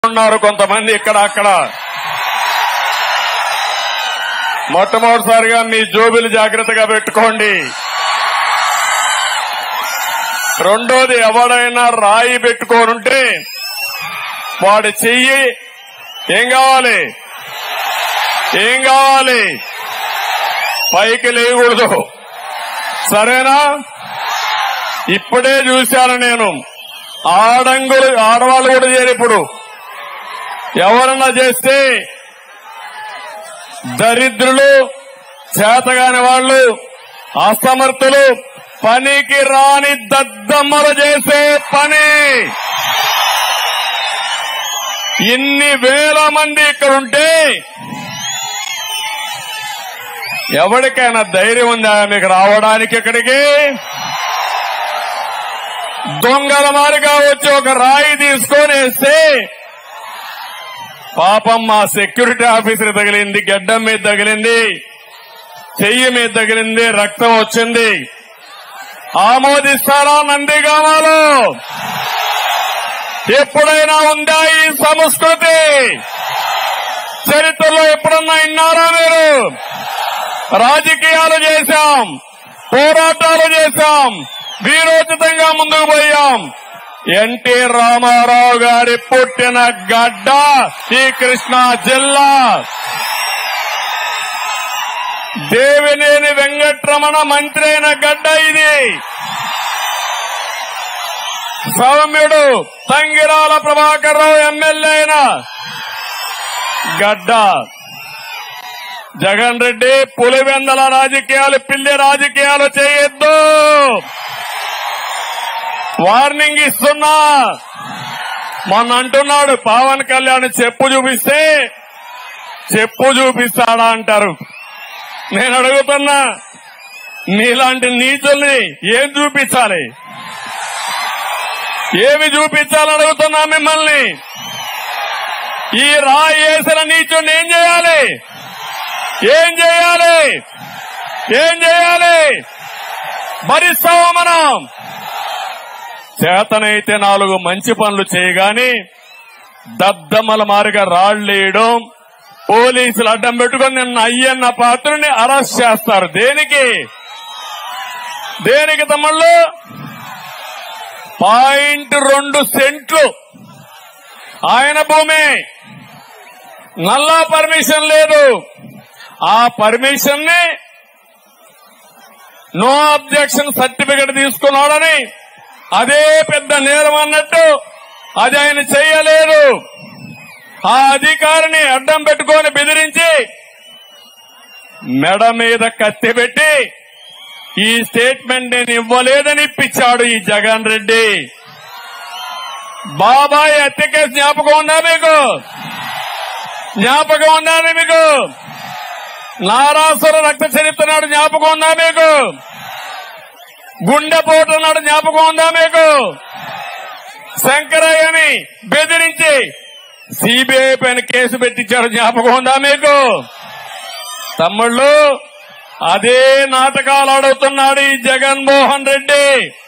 ఉన్నారు కొంతమంది ఇక్కడ అక్కడ మొట్టమొదటిసారిగా మీ జోబులు జాగ్రత్తగా పెట్టుకోండి రెండోది ఎవడైనా రాయి పెట్టుకోనుంటే వాడి చెయ్యి ఏం కావాలి ఏం కావాలి పైకి లేయకూడదు సరేనా ఇప్పుడే చూశాను నేను ఆడంగులు ఆడవాళ్ళు కూడా చేయరు ఇప్పుడు ఎవరన్నా చేస్తే దరిద్రులు చేతగాని వాళ్ళు అసమర్థులు పనికి రాని దద్దమ్మలు చేసే పని ఇన్ని వేల మంది ఇక్కడ ఉంటే ఎవరికైనా ధైర్యం ఉందా మీకు రావడానికి ఇక్కడికి దొంగల మారిగా వచ్చి ఒక రాయి తీసుకొని వేస్తే పాపం మా సెక్యూరిటీ ఆఫీసర్ తగిలింది గడ్డం మీద తగిలింది చెయ్యి మీద తగిలింది రక్తం వచ్చింది ఆమోదిస్తారా నందిగామాలో ఎప్పుడైనా ఉందా ఈ సంస్కృతి చరిత్రలో ఎప్పుడన్నా విన్నారా మీరు రాజకీయాలు చేశాం పోరాటాలు చేశాం వీరోచితంగా ముందుకు పోయాం ఎన్టీ రామారావు గారి పుట్టిన గడ్డ ఈ కృష్ణా జిల్లా దేవినేని వెంకట్రమణ మంత్రి అయిన గడ్డ ఇది సౌమ్యుడు తంగిరాల ప్రభాకర్ రావు ఎమ్మెల్యే అయిన గడ్డ జగన్ రెడ్డి పులివెందల రాజకీయాలు పిల్లి రాజకీయాలు చేయొద్దు వార్నింగ్ ఇస్తున్నా మొన్న అంటున్నాడు పవన్ కళ్యాణ్ చెప్పు చూపిస్తే చెప్పు చూపిస్తాడా అంటారు నేను అడుగుతున్నా నీలాంటి నీచుల్ని ఏం చూపించాలి ఏమి చూపించాలని అడుగుతున్నా మిమ్మల్ని ఈ రాయి వేసిన నీచుని ఏం చేయాలి ఏం చేయాలి ఏం చేయాలి భరిస్తామా మనం చేతనైతే నాలుగు మంచి పనులు చేయగాని దద్దమ్మల మారిగా రాళ్లేయడం పోలీసులు అడ్డం పెట్టుకొని నిన్న అయ్యన్న పాత్రని అరెస్ట్ చేస్తారు దేనికి దేనికి తమ్ముళ్ళు పాయింట్ రెండు సెంట్లు ఆయన భూమి నల్లా పర్మిషన్ లేదు ఆ పర్మిషన్ ని నో అబ్జెక్షన్ సర్టిఫికెట్ తీసుకున్నాడని అదే పెద్ద నేరం అన్నట్టు అది ఆయన చేయలేదు ఆ అధికారిని అడ్డం పెట్టుకొని బెదిరించి మెడ మీద కత్తి పెట్టి ఈ స్టేట్మెంట్ నేను ఇవ్వలేదని ఇప్పించాడు ఈ జగన్ రెడ్డి బాబాయ్ హత్య కేసు జ్ఞాపకం ఉందా మీకు జ్ఞాపకం ఉందా మీకు నారాసుర రక్త చరిత్ర నాడు జ్ఞాపకం ఉందా మీకు గుండెపోటు నాడు జ్ఞాపకం ఉందా మీకు శంకరయ్యని బెదిరించి సిబిఐ పైన కేసు పెట్టించారు జ్ఞాపకం ఉందా మీకు తమ్ముళ్ళు అదే నాటకాలు ఆడుతున్నాడు ఈ జగన్మోహన్ రెడ్డి